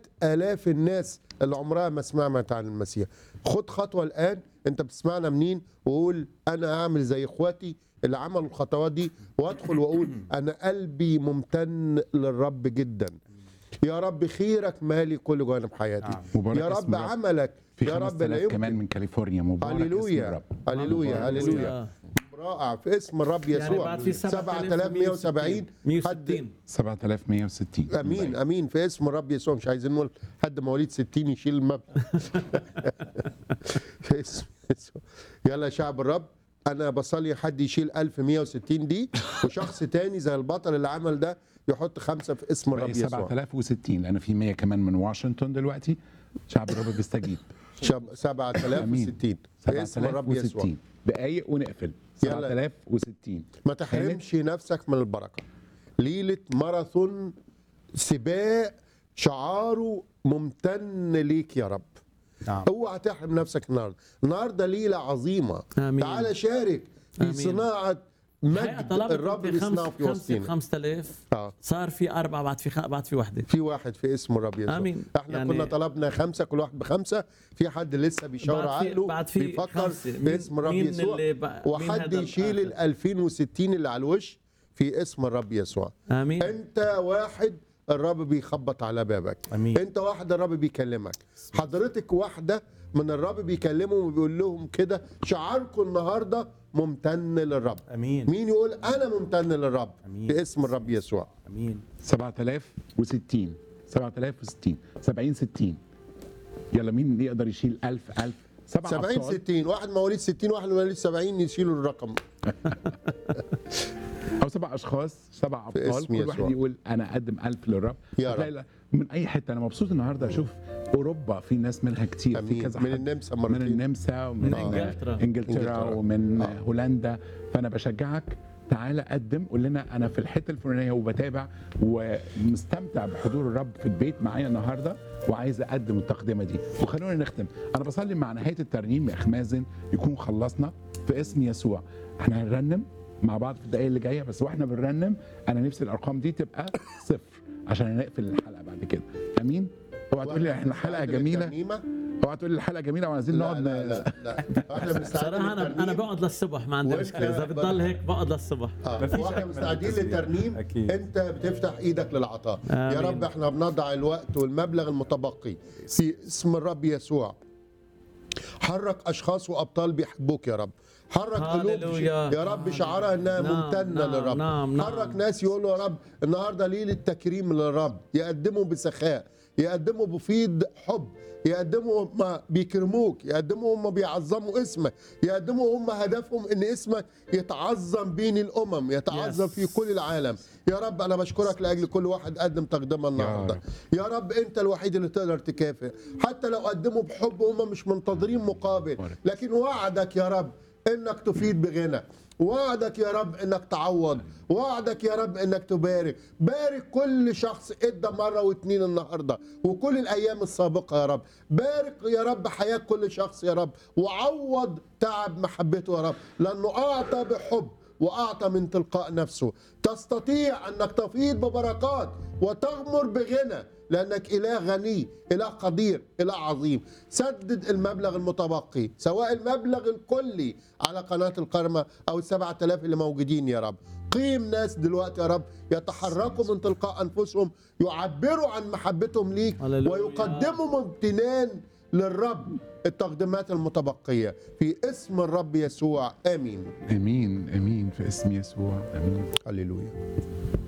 مئات آلاف الناس اللي عمرها ما سمعت عن المسيح خد خطوة الآن أنت بتسمعنا منين وقول أنا هعمل زي إخواتي اللي عملوا الخطوات دي وأدخل وأقول أنا قلبي ممتن للرب جدا يا رب خيرك مالي كل جوانب حياتي نعم. مبارك يا اسم رب الرب. عملك في يا رب لا 5000 كمان يمكن من كاليفورنيا مبارك اسم هللويا الرب هللويا هللويا رائع في اسم الرب يعني يسوع بعد في 7170 حد 160 7160 امين امين في اسم الرب يسوع مش عايزين نقول حد مواليد 60 يشيل المبلغ في اسم يسوع يلا يا شعب الرب انا بصلي حد يشيل 1160 دي وشخص تاني زي البطل اللي عمل ده يحط خمسه في اسم الرب بقى يسوع 7060 لان في 100 كمان من واشنطن دلوقتي شعب الرب بيستجيب شاب- 7060 في اسم الرب يسوع 7060 دقايق ونقفل يلا. 7060 ما تحرمش نفسك من البركه ليله ماراثون سباق شعاره ممتن ليك يا رب نعم اوعى تحرم نفسك النهارده النهارده ليله عظيمه آمين. تعال شارك في آمين. صناعه الحقيقة مجد طلبت الرب في بيصنعه خمس في خمسة وسطنا 5000 اه صار في أربعة بعد في خ... بعد في وحدة في واحد في اسم الرب يسوع آمين. احنا يعني- كنا طلبنا خمسه كل واحد بخمسه في حد لسه بيشاور بعد في- عقله بعد في بيفكر خمسة. في مين- اسم الرب مين يسوع اللي بقى- مين وحد هذا يشيل ال الآخر؟ 2060 اللي على الوش في اسم الرب يسوع آمين انت واحد الرب بيخبط على بابك أمين. انت واحد الرب بيكلمك حضرتك واحده من الرب بيكلمهم وبيقول لهم كده شعاركم النهارده ممتن للرب أمين مين يقول انا ممتن للرب أمين. في اسم الرب يسوع أمين 7060 7060 70 60 يلا مين يقدر يشيل 1000 1000 سبع 70 أبطال. 60 واحد مواليد 60 واحد مواليد 70 يشيلوا الرقم او سبع اشخاص سبع في ابطال اسم كل يسوع. واحد يقول انا اقدم ألف للرب يا هتلاقي رب. لا- من اي حته انا مبسوط النهارده اشوف اوروبا في ناس منها كتير في امين كذا من حد. النمسا من مرتين النمسا ومن من آه، إنجلترا. انجلترا إنجلترا. ومن آه. هولندا فانا بشجعك تعالى قدم قول لنا انا في الحته الفلانيه وبتابع ومستمتع بحضور الرب في البيت معايا النهارده وعايز اقدم التقدمه دي وخلونا نختم انا بصلي مع نهايه الترنيم يا اخ مازن يكون خلصنا في اسم يسوع احنا هنرنم مع بعض في الدقائق اللي جايه بس واحنا بنرنم انا نفسي الارقام دي تبقى صفر عشان نقفل الحلقه بعد كده امين اوعى تقول لي احنا الحلقه جميله للترنيمة؟ اوعى تقول لي الحلقه جميله وعايزين لا نقعد لا لا, لا. احنا بنستعد صراحة أنا للترنيم. أنا بقعد للصبح ما عندي وإنت مشكلة إذا بقى- بتضل هيك بقعد للصبح اه مفيش واحنا أجمل مستعدين من التسبيح. للترنيم أكيد. انت بتفتح ايدك للعطاء يا آمين. رب احنا بنضع الوقت والمبلغ المتبقي في اسم الرب يسوع حرك اشخاص وابطال بيحبوك يا رب حرك قلوب هاليلويا. يا رب شعارها انها نعم، ممتنه نعم، للرب نعم، نعم. حرك ناس يقولوا يا رب النهارده ليله تكريم للرب يقدموا بسخاء يقدموا بفيض حب يقدموا هم بيكرموك يقدموا هم بيعظموا اسمك يقدموا هم هدفهم ان اسمك يتعظم بين الامم يتعظم Yes. في كل العالم يا رب انا بشكرك لاجل كل واحد قدم تقدمه النهارده رب. يا رب انت الوحيد اللي تقدر تكافئ حتى لو قدموا بحب هم مش منتظرين مقابل بارك. لكن وعدك يا رب انك تفيد بغنى وعدك يا رب انك تعوض وعدك يا رب انك تبارك بارك كل شخص ادى مره واتنين النهارده وكل الايام السابقه يا رب بارك يا رب حياه كل شخص يا رب وعوض تعب محبته يا رب لانه اعطى بحب واعطى من تلقاء نفسه تستطيع انك تفيض ببركات وتغمر بغنى لانك اله غني اله قدير اله عظيم سدد المبلغ المتبقي سواء المبلغ الكلي على قناه القرمه او السبعة آلاف اللي موجودين يا رب قيم ناس دلوقتي يا رب يتحركوا من تلقاء انفسهم يعبروا عن محبتهم ليك هللويا. ويقدموا امتنان للرب التقديمات المتبقيه في اسم الرب يسوع امين امين امين في اسم يسوع امين هللويا